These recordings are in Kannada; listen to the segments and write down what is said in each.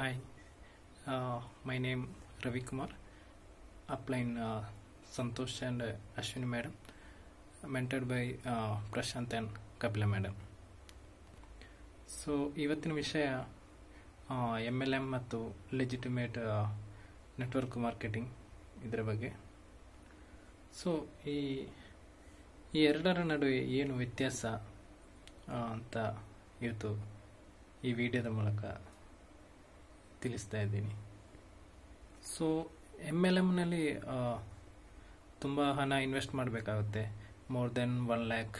Hi, uh, my name Ravi Kumar. Upline uh, Santosh and uh, Ashwini madam, mentored by uh, Prashant and Kapila madam. So ಇವತ್ತಿನ ವಿಷಯ ಎಮ್ ಎಲ್ ಎಮ್ ಮತ್ತು ಲೆಜಿಟಿಮೇಟ್ ನೆಟ್ವರ್ಕ್ ಮಾರ್ಕೆಟಿಂಗ್ ಇದರ ಬಗ್ಗೆ ಸೊ ಈ ಈ ಎರಡರ ನಡುವೆ ಏನು ವ್ಯತ್ಯಾಸ ಆ, ಅಂತ ಇವತ್ತು ಈ ವಿಡಿಯೋದ ಮೂಲಕ ತಿಳಿಸ್ತಾ ಇದ್ದೀನಿ ಸೊ ಎಮ್ ಎಲ್ ಎಮ್ನಲ್ಲಿ ತುಂಬ ಹಣ ಇನ್ವೆಸ್ಟ್ ಮಾಡಬೇಕಾಗುತ್ತೆ more than one lakh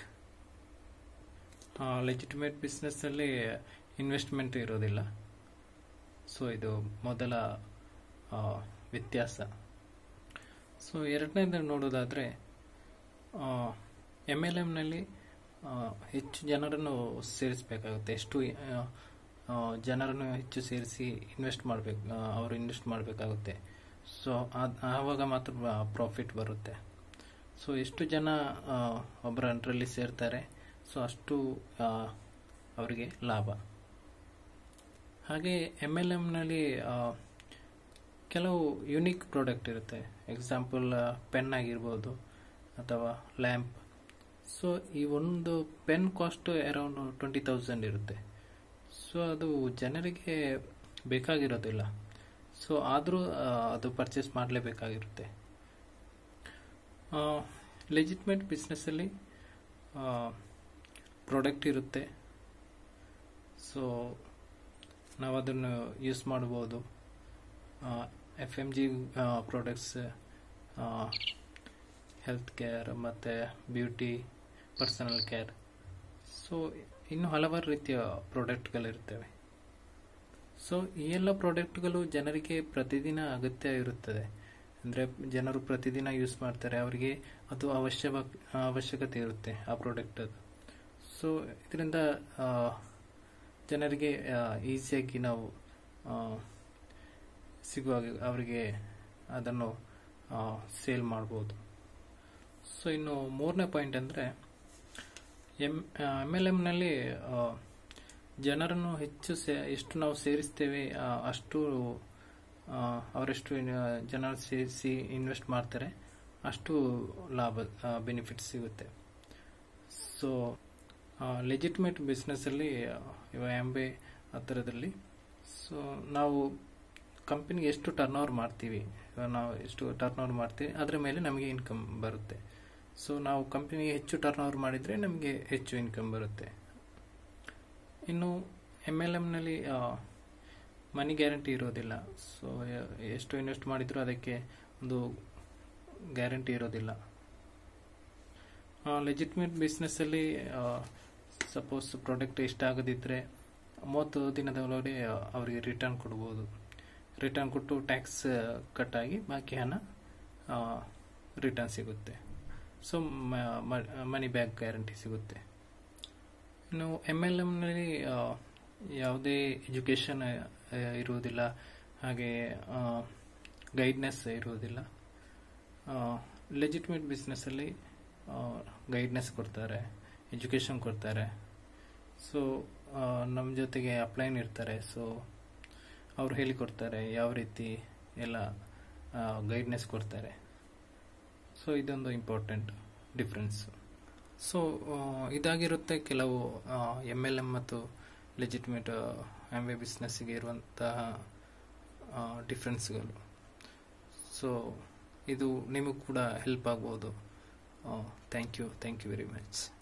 legitimate ಬಿಸ್ನೆಸ್ಸಲ್ಲಿ ಇನ್ವೆಸ್ಟ್ಮೆಂಟ್ ಇರೋದಿಲ್ಲ ಸೊ ಇದು ಮೊದಲ ಆ, ವ್ಯತ್ಯಾಸ ಸೊ ಎರಡನೇದು ನೋಡೋದಾದರೆ ಎಮ್ ಎಲ್ ಎಮ್ನಲ್ಲಿ ಹೆಚ್ಚು ಜನರನ್ನು ಸೇರಿಸಬೇಕಾಗುತ್ತೆ ಎಷ್ಟು ಆ, ಆ, ಜನರನ್ನು ಹೆಚ್ಚು ಸೇರಿಸಿ ಇನ್ವೆಸ್ಟ್ ಮಾಡಬೇಕು ಅವರು ಇನ್ವೆಸ್ಟ್ ಮಾಡಬೇಕಾಗುತ್ತೆ ಸೊ ಆವಾಗ ಮಾತ್ರ ಪ್ರಾಫಿಟ್ ಬರುತ್ತೆ ಸೊ ಎಷ್ಟು ಜನ ಆ, ಒಬ್ಬರ ಅಂಡರಲ್ಲಿ ಸೇರ್ತಾರೆ ಸೊ ಅಷ್ಟು ಆ, ಅವರಿಗೆ ಲಾಭ ಹಾಗೆ ಎಮ್ ಎಲ್ ಎಮ್ನಲ್ಲಿ ಕೆಲವು ಯುನೀಕ್ ಪ್ರಾಡಕ್ಟ್ ಇರುತ್ತೆ ಎಕ್ಸಾಂಪಲ್ ಪೆನ್ ಆಗಿರ್ಬೋದು ಅಥವಾ ಲ್ಯಾಂಪ್ ಸೊ ಈ ಒಂದು pen cost around twenty thousand ಇರುತ್ತೆ ಸೊ ಅದು ಜನರಿಗೆ ಬೇಕಾಗಿರೋದಿಲ್ಲ ಸೊ ಆದರೂ ಅದು ಪರ್ಚೇಸ್ ಮಾಡಲೇಬೇಕಾಗಿರುತ್ತೆ ಲೆಜಿಟ್ಮೇಟ್ ಬಿಸ್ನೆಸ್ಸಲ್ಲಿ ಪ್ರಾಡಕ್ಟ್ ಇರುತ್ತೆ ಸೊ ನಾವು ಅದನ್ನು ಯೂಸ್ ಮಾಡ್ಬೋದು F M G products health care ಮತ್ತು ಬ್ಯೂಟಿ ಪರ್ಸನಲ್ ಕೇರ್ ಸೊ ಇನ್ನು ಹಲವಾರು ರೀತಿಯ ಪ್ರಾಡಕ್ಟ್ಗಳಿರ್ತವೆ ಸೊ ಈ ಎಲ್ಲ ಪ್ರಾಡಕ್ಟ್ಗಳು ಜನರಿಗೆ ಪ್ರತಿದಿನ ಅಗತ್ಯ ಇರುತ್ತದೆ ಅಂದರೆ ಜನರು ಪ್ರತಿದಿನ ಯೂಸ್ ಮಾಡ್ತಾರೆ ಅವರಿಗೆ ಅದು ಅವಶ್ಯಕ ಅವಶ್ಯಕತೆ ಇರುತ್ತೆ ಆ ಪ್ರಾಡಕ್ಟ್ ಅದು ಸೊ ಇದರಿಂದ ಆ, ಜನರಿಗೆ ಈಸಿಯಾಗಿ ನಾವು ಆ, ಸಿಗುವಾಗ ಅವರಿಗೆ ಅದನ್ನು ಸೇಲ್ ಮಾಡ್ಬೋದು ಸೊ ಇನ್ನು ಮೂರನೇ ಪಾಯಿಂಟ್ ಅಂದರೆ ಎಮ್ ಎಮ್ ಎಲ್ ಎಮ್ನಲ್ಲಿ ಜನರನ್ನು ಹೆಚ್ಚು ಸೇ ಎಷ್ಟು ನಾವು ಸೇರಿಸ್ತೇವೆ ಆ, ಅಷ್ಟು ಆ, ಅವರೆಷ್ಟು ಇನ್- ಜನ ಸೇರಿಸಿ ಇನ್ವೆಸ್ಟ್ ಮಾಡ್ತಾರೆ ಅಷ್ಟು ಲಾಭ ಬೆನಿಫಿಟ್ ಸಿಗುತ್ತೆ ಸೊ ಲೆಜಿಟ್ಮೇಟ್ ಬಿಸ್ನೆಸ್ಸಲ್ಲಿ ಇವಾಗ ಆ್ಯಂಬೆ ಆ ಥರದಲ್ಲಿ ಸೊ ನಾವು ಕಂಪನಿಗೆ ಎಷ್ಟು ಟರ್ನ್ ಓವರ್ ಮಾಡ್ತೀವಿ ಇವಾಗ ನಾವು ಎಷ್ಟು ಟರ್ನ್ ಓವರ್ ಮಾಡ್ತೀವಿ ಅದರ ಮೇಲೆ ನಮಗೆ ಇನ್ಕಮ್ ಬರುತ್ತೆ ಸೊ ನಾವು ಕಂಪನಿಗೆ ಹೆಚ್ಚು ಟರ್ನ್ ಓವರ್ ಮಾಡಿದರೆ ನಮಗೆ ಹೆಚ್ಚು ಇನ್ಕಮ್ ಬರುತ್ತೆ ಇನ್ನು ಎಮ್ ಎಲ್ ಎಮ್ನಲ್ಲಿ ಮನಿ ಗ್ಯಾರಂಟಿ ಇರೋದಿಲ್ಲ ಸೊ ಎಷ್ಟು ಇನ್ವೆಸ್ಟ್ ಮಾಡಿದರೂ ಅದಕ್ಕೆ ಒಂದು ಗ್ಯಾರಂಟಿ ಇರೋದಿಲ್ಲ ಲೆಜಿಟ್ಮೇಟ್ ಬಿಸ್ನೆಸ್ಸಲ್ಲಿ ಸಪೋಸ್ ಪ್ರಾಡಕ್ಟ್ ಇಷ್ಟ ಆಗದಿದ್ದರೆ ಮೂವತ್ತು ದಿನದ ಒಳಗಡೆ ಅವರಿಗೆ ರಿಟರ್ನ್ ಕೊಡ್ಬೋದು ರಿಟರ್ನ್ ಕೊಟ್ಟು ಟ್ಯಾಕ್ಸ್ ಕಟ್ಟಾಗಿ ಬಾಕಿ ಹಣ ರಿಟರ್ನ್ ಸಿಗುತ್ತೆ ಸೊ ಮನಿ ಬ್ಯಾಕ್ ಗ್ಯಾರಂಟಿ ಸಿಗುತ್ತೆ ಇನ್ನು ಎಮ್ ಎಲ್ ಎಮ್ನಲ್ಲಿ ಯಾವುದೇ ಎಜುಕೇಷನ್ ಇರುವುದಿಲ್ಲ ಹಾಗೆ ಗೈಡ್ನೆಸ್ ಇರುವುದಿಲ್ಲ ಲೆಜಿಟ್ಮೇಟ್ ಬಿಸ್ನೆಸ್ಸಲ್ಲಿ ಗೈಡ್ನೆಸ್ ಕೊಡ್ತಾರೆ ಎಜುಕೇಷನ್ ಕೊಡ್ತಾರೆ ಸೊ ನಮ್ಮ ಜೊತೆಗೆ ಅಪ್ಲೈನ್ ಇರ್ತಾರೆ ಸೊ ಅವರು ಹೇಳಿಕೊಡ್ತಾರೆ ಯಾವ ರೀತಿ ಎಲ್ಲ ಗೈಡ್ನೆಸ್ ಕೊಡ್ತಾರೆ ಸೊ ಇದೊಂದು ಇಂಪಾರ್ಟೆಂಟ್ ಡಿಫ್ರೆನ್ಸ್ ಸೊ ಇದಾಗಿರುತ್ತೆ ಕೆಲವು ಎಮ್ ಎಲ್ ಎಮ್ ಮತ್ತು ಲೆಜಿಟ್ಮೇಟ್ ಆ್ಯಂಬೆ ಬಿಸ್ನೆಸ್ಸಿಗೆ ಇರುವಂತಹ ಡಿಫ್ರೆನ್ಸ್ಗಳು ಸೊ ಇದು ನಿಮಗೂ ಕೂಡ ಹೆಲ್ಪ್ ಆಗ್ಬೋದು thank you thank you very much